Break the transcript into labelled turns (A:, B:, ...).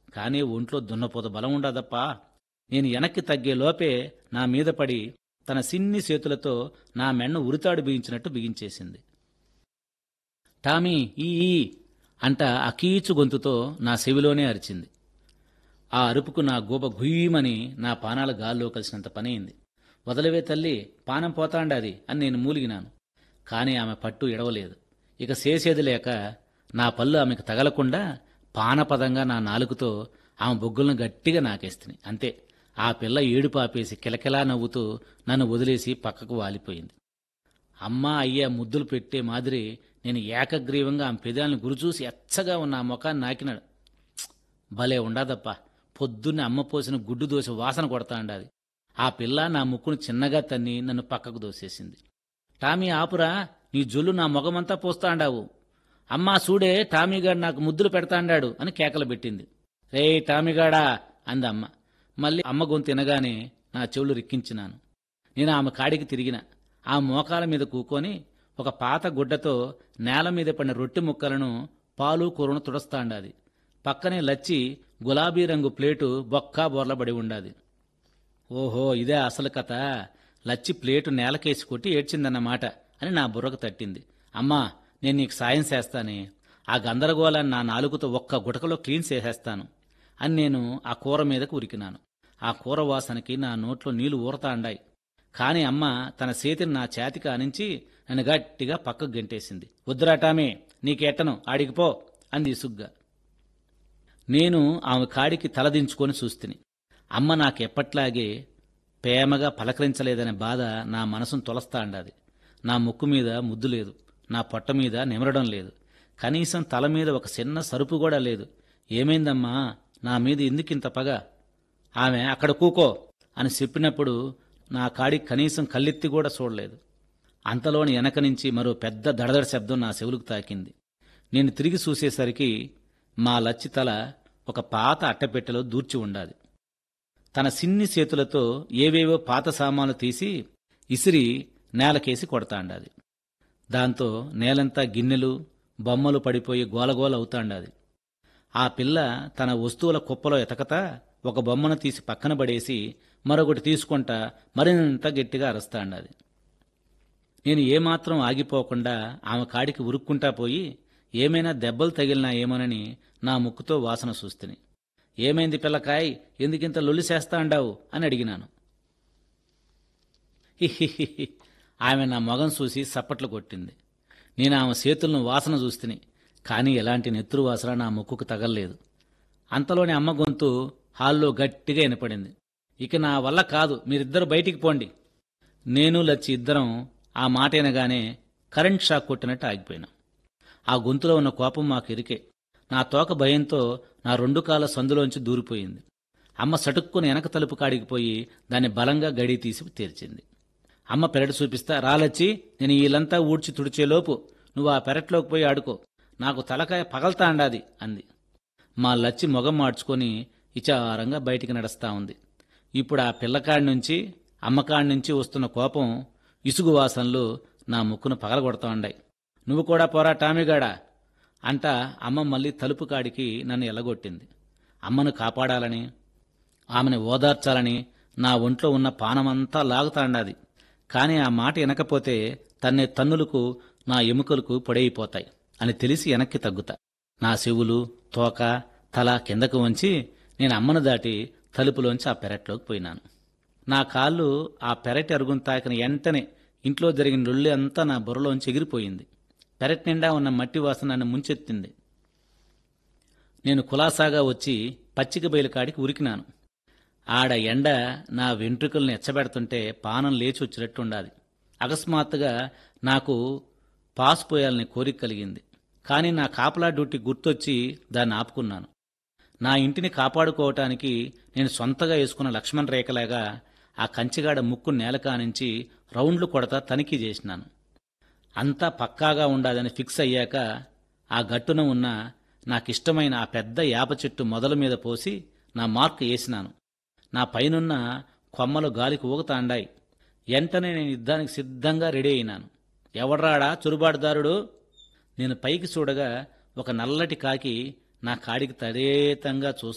A: కానీ ఒంట్లో దున్నపోత బలం ఉండదప్పా నేను వెనక్కి తగ్గే లోపే నా మీద పడి తన సిన్ని చేతులతో నా మెన్ను ఉరితాడు బిగించినట్టు బిగించేసింది టామీ ఈ ఈ అంట అకీచు గొంతుతో నా చెవిలోనే అరిచింది ఆ అరుపుకు నా గోప గుయ్యమని నా పానాల గాల్లో కలిసినంత పనైంది వదలవే తల్లి పానం పోతాండాది అని నేను మూలిగినాను కాని ఆమె పట్టు ఎడవలేదు ఇక చేసేది లేక నా పళ్ళు ఆమెకు తగలకుండా పానపదంగా నా నాలుగుతో ఆమె బొగ్గులను గట్టిగా నాకేస్తుంది అంతే ఆ పిల్ల ఏడు పాపేసి కిలకిలా నవ్వుతూ నన్ను వదిలేసి పక్కకు వాలిపోయింది అమ్మా అయ్యా ముద్దులు పెట్టే మాదిరి నేను ఏకగ్రీవంగా ఆమె పెదాలను గురిచూసి ఎచ్చగా ఉన్న ఆ ముఖాన్ని నాకినాడు "ప్చ్! భలే ఉండదప్పా పొద్దున్నే అమ్మ పోసిన గుడ్డు దోశ వాసన కొడతా ఉండాది ఆ పిల్ల నా ముక్కును చిన్నగా తన్ని నన్ను పక్కకు దోసేసింది టామీ ఆపురా నీ జొల్లు నా మొగమంతా పోస్తాండావు అమ్మా సూడే టామీగాడు నాకు ముద్దులు పెడతాండాడు అని కేకలు పెట్టింది రే టామీగాడా అంది అమ్మ మళ్ళీ అమ్మ గొంతు తినగానే నా చెవులు రిక్కించినాను నేను ఆమె కాడికి తిరిగిన ఆ మోకాల మీద కూకొని ఒక పాత గుడ్డతో నేల మీద పడిన రొట్టె ముక్కలను పాలు కూరను తుడస్తాండాది పక్కనే లచ్చి గులాబీ రంగు ప్లేటు బొక్కా బొర్లబడి ఉండాది ఓహో ఇదే అసలు కథ లచ్చి ప్లేటు నేలకేసి కొట్టి ఏడ్చిందన్నమాట అని నా బుర్రకు తట్టింది అమ్మా నేను నీకు సాయం చేస్తానే ఆ గందరగోళాన్ని నా నాలుగుతో ఒక్క గుటకలో క్లీన్ చేసేస్తాను అని నేను ఆ కూర మీదకు ఉరికినాను ఆ కూర వాసనకి నా నోట్లో నీళ్లు ఊరతా అండాయి కాని అమ్మ తన చేతిని నా చేతికి ఆనించి నన్ను గట్టిగా పక్కకు గెంటేసింది వద్దురాటామే నీకెట్టను ఆడికిపో అంది ఇసుగ్గా నేను ఆమె కాడికి తలదించుకొని చూస్తుని అమ్మ నాకెప్పట్లాగే ప్రేమగా పలకరించలేదనే బాధ నా మనసును తొలస్తా అండాది నా ముక్కు మీద ముద్దు లేదు నా పొట్ట మీద నిమరడం లేదు కనీసం తల మీద ఒక చిన్న సరుపు కూడా లేదు ఏమైందమ్మా నా మీద ఎందుకింత పగ ఆమె అక్కడ కూకో అని చెప్పినప్పుడు నా కాడికి కనీసం కళ్ళెత్తి కూడా చూడలేదు అంతలోని వెనక నుంచి మరో పెద్ద దడదడ శబ్దం నా చెవులకు తాకింది నేను తిరిగి చూసేసరికి మా లచ్చి తల ఒక పాత అట్టపెట్టెలో దూర్చి ఉండాది తన సిన్ని చేతులతో ఏవేవో పాత సామాన్లు తీసి ఇసిరి నేలకేసి కొడతాండాది దాంతో నేలంతా గిన్నెలు బొమ్మలు పడిపోయి గోలగోల అవుతాండాది ఆ పిల్ల తన వస్తువుల కుప్పలో ఎతకతా ఒక బొమ్మను తీసి పక్కన పడేసి మరొకటి తీసుకుంటా మరింత గట్టిగా అరుస్తాండాది నేను ఏమాత్రం ఆగిపోకుండా ఆమె కాడికి ఉరుక్కుంటా పోయి ఏమైనా దెబ్బలు తగిలినా ఏమోనని నా ముక్కుతో వాసన చూస్తుని ఏమైంది పిల్లకాయ్ ఎందుకింత లొల్లి చేస్తా అండావు అని అడిగినాను హిహిహిహి ఆమె నా మొగం చూసి సప్పట్లు కొట్టింది నేను ఆమె చేతులను వాసన చూస్తుని కానీ ఎలాంటి నెత్తురు వాసన నా ముక్కుకు తగల్లేదు అంతలోని అమ్మ గొంతు హాల్లో గట్టిగా వినపడింది ఇక నా వల్ల కాదు మీరిద్దరు బయటికి పోండి నేను లచ్చి ఇద్దరం ఆ మాట వినగానే కరెంట్ షాక్ కొట్టినట్టు ఆగిపోయినాం ఆ గొంతులో ఉన్న కోపం మాకు ఇరికే నా తోక భయంతో నా రెండు కాళ్ళ సందులోంచి దూరిపోయింది అమ్మ సటుక్కుని వెనక తలుపు కాడికి పోయి దాన్ని బలంగా గడి తీసి తెరిచింది అమ్మ పెరడు చూపిస్తా రాలచ్చి నేను వీళ్ళంతా ఊడ్చి తుడిచేలోపు నువ్వు ఆ పెరట్లోకి పోయి ఆడుకో నాకు తలకాయ పగల్తా అండాది అంది మా లచ్చి మొగం మార్చుకొని ఇచారంగా బయటికి నడుస్తా ఉంది ఇప్పుడు ఆ పిల్లకాడి నుంచి అమ్మకాడి నుంచి వస్తున్న కోపం ఇసుగు వాసనలు నా ముక్కును పగలగొడతా ఉండాయి నువ్వు కూడా పోరా టామీగాడా అంట అమ్మ మళ్ళీ తలుపు కాడికి నన్ను ఎల్లగొట్టింది అమ్మను కాపాడాలని ఆమెను ఓదార్చాలని నా ఒంట్లో ఉన్న పానమంతా లాగుతాండాది కాని ఆ మాట వినకపోతే తన్నే తన్నులకు నా ఎముకలకు పొడైపోతాయి అని తెలిసి వెనక్కి తగ్గుతా నా చెవులు తోక తల కిందకు వంచి నేను అమ్మను దాటి తలుపులోంచి ఆ పెరట్లోకి పోయినాను నా కాళ్ళు ఆ పెరటి అరుగును తాకిన వెంటనే ఇంట్లో జరిగిన లొల్లి అంతా నా బుర్రలోంచి ఎగిరిపోయింది పెరటి నిండా ఉన్న మట్టి వాసన నన్ను ముంచెత్తింది నేను కులాసాగా వచ్చి పచ్చిక బయలు కాడికి ఉరికినాను ఆడ ఎండ నా వెంట్రుకల్ని ఎచ్చబెడుతుంటే పానం లేచి వచ్చినట్టు ఉండాలి అకస్మాత్తుగా నాకు పాస్ పోయాలని కోరిక కలిగింది కానీ నా కాపలా డ్యూటీ గుర్తొచ్చి దాన్ని ఆపుకున్నాను నా ఇంటిని కాపాడుకోవటానికి నేను సొంతగా వేసుకున్న లక్ష్మణ్ రేఖలాగా ఆ కంచిగాడ ముక్కు నేల కానించి రౌండ్లు కొడతా తనిఖీ చేసినాను అంతా పక్కాగా ఉండాలని ఫిక్స్ అయ్యాక ఆ గట్టున ఉన్న నాకిష్టమైన ఆ పెద్ద యాప చెట్టు మొదల మీద పోసి నా మార్క్ వేసినాను నా పైనున్న కొమ్మలు గాలికి ఊగుతాండాయి వెంటనే నేను యుద్ధానికి సిద్ధంగా రెడీ అయినాను ఎవడ్రాడా చురుబాటుదారుడు నేను పైకి చూడగా ఒక నల్లటి కాకి నా కాడికి తదేతంగా చూస్తూ